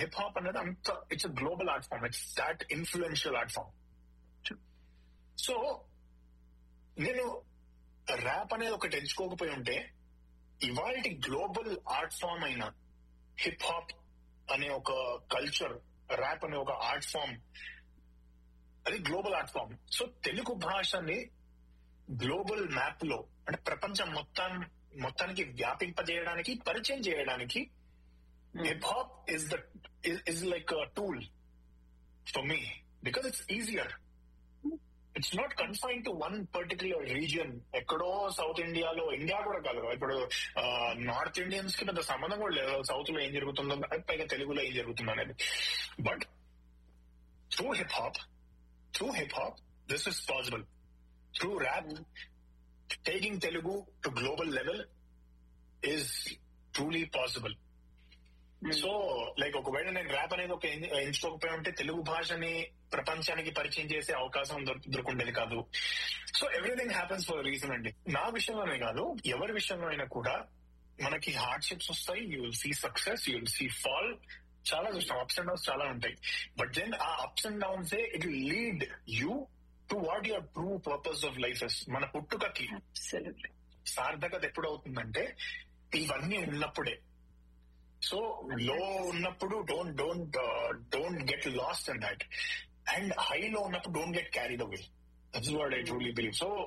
hip hop అనేది అంత it's global art form it's that influential art form so నేను rap అనేది ఒకటి ఎంచుకోకపోయి ఉంటే ఇవాళ గ్లోబల్ ఆర్ట్ ఫామ్ అయిన హిప్ హాప్ అనే ఒక కల్చర్ ర్యాప్ అనే ఒక ఆర్ట్ ఫామ్ అది global art form so Telugu భాషని గ్లోబల్ మ్యాప్ లో అంటే ప్రపంచం మొత్తం మొత్తానికి వ్యాపింపజేయడానికి పరిచయం చేయడానికి hip hop is the is like tool for me because it's easier it's not confine to one particular region ఎక్కడో సౌత్ ఇండియాలో ఇండియా కూడా కాదు ఇప్పుడు నార్త్ ఇండియన్స్ కి పెద్ద సంబంధం కూడా లేదు సౌత్ లో ఏం జరుగుతుందో పైగా తెలుగులో ఏం జరుగుతుందో అనేది but through hip hop through hip hop this is possible through rap taking Telugu to global level is truly possible so like ఒకవేళ నేను ర్యాప్ అనేది ఒక ఎంచుకోకపోయి ఉంటే తెలుగు భాషని ప్రపంచానికి పరిచయం చేసే అవకాశం దొరుకుండేది కాదు so everything happens for reason అండి నా విషయంలోనే కాదు ఎవరి విషయంలో అయినా కూడా మనకి హార్డ్షిప్స్ వస్తాయి you will see success you will see fall చాలా చూస్తాం అప్స్ అండ్ డౌన్స్ చాలా ఉంటాయి but then uh ups and downs it lead you to what your true purpose of life is మన పుట్టుకకి సార్థకత ఎప్పుడవుతుందంటే ఇవన్నీ ఉన్నప్పుడే సో లో ఉన్నప్పుడు don't don't don't get lost in that and హైలో ఉన్నప్పుడు don't get carried away that's what I truly believe so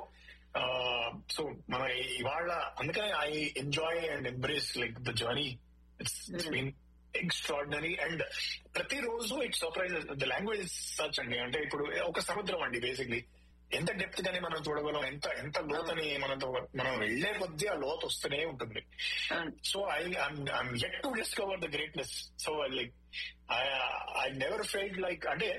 so మన ఇవాళ అందుకనే I enjoy and embrace like the journey it's been extraordinary and ప్రతిరోజు it surprise the language such అండి అంటే ఇప్పుడు ఒక సముద్రం అండి బేసిక్లీ ఎంత డెప్త్ గానీ మనం చూడగలం ఎంత ఎంత లోతని మనతో మనం వెళ్లే కొద్దీ ఆ లోతు వస్తూనే ఉంటుంది so I I'm yet to discover the greatness so like I never fail like అంటే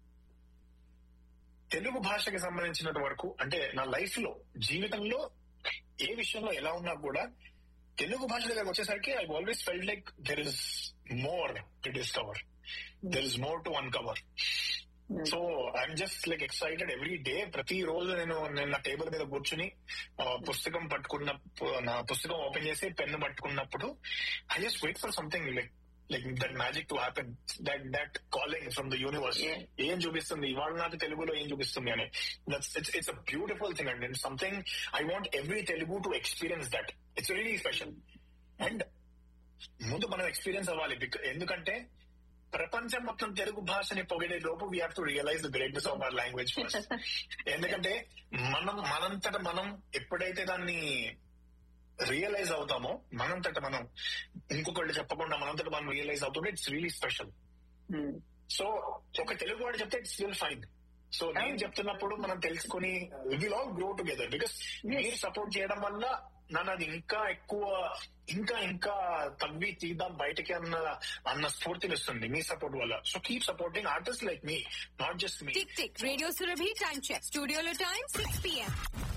తెలుగు భాషకి సంబంధించినంత వరకు అంటే నా లైఫ్ లో జీవితంలో ఏ విషయంలో ఎలా ఉన్నా కూడా తెలుగు భాష దగ్గరకు వచ్చేసరికి I always felt like there is more to discover there is more to uncover so I'm just like excited every day ప్రతి రోజు నేను నేను నా టేబుల్ మీద కూర్చుని పుస్తకం పట్టుకున్న నా పుస్తకం ఓపెన్ చేసి పెన్ను పట్టుకున్నప్పుడు I just wait for something like like that magic to happen that that calling from the universe ఏం చూపిస్తుంది ఇవాళ నాకు తెలుగులో ఏం చూపిస్తుంది అని that's it's it's a beautiful thing and something I want every Telugu to experience that it's really special and ముందు మనం ఎక్స్పీరియన్స్ అవ్వాలి ఎందుకంటే ప్రపంచం మొత్తం తెలుగు భాషని పొగిడే లోపు we have to realize the greatness of our language first ఎందుకంటే మనం మనంతట మనం ఎప్పుడైతే దాన్ని రియలైజ్ అవుతామో మనంతట మనం ఇంకొకళ్ళు చెప్పకుండా మనంతట మనం రియలైజ్ అవుతుంటే ఇట్స్ రియలీ స్పెషల్ సో ఒక తెలుగు వాడు చెప్తే ఇట్స్ విల్ ఫైన్ సో నేను చెప్తున్నప్పుడు మనం తెలుసుకుని will all grow together because మీరు సపోర్ట్ చేయడం వల్ల నన్ను అది ఇంకా ఎక్కువ ఇంకా ఇంకా తవ్వి తీద్దాం బయటకి అన్న అన్న స్ఫూర్తిని ఇస్తుంది మీ సపోర్ట్ వల్ల so keep supporting artist like me not just me tick tick radio Surabhi time check స్టూడియోలో టైం సిక్స్ పిఎం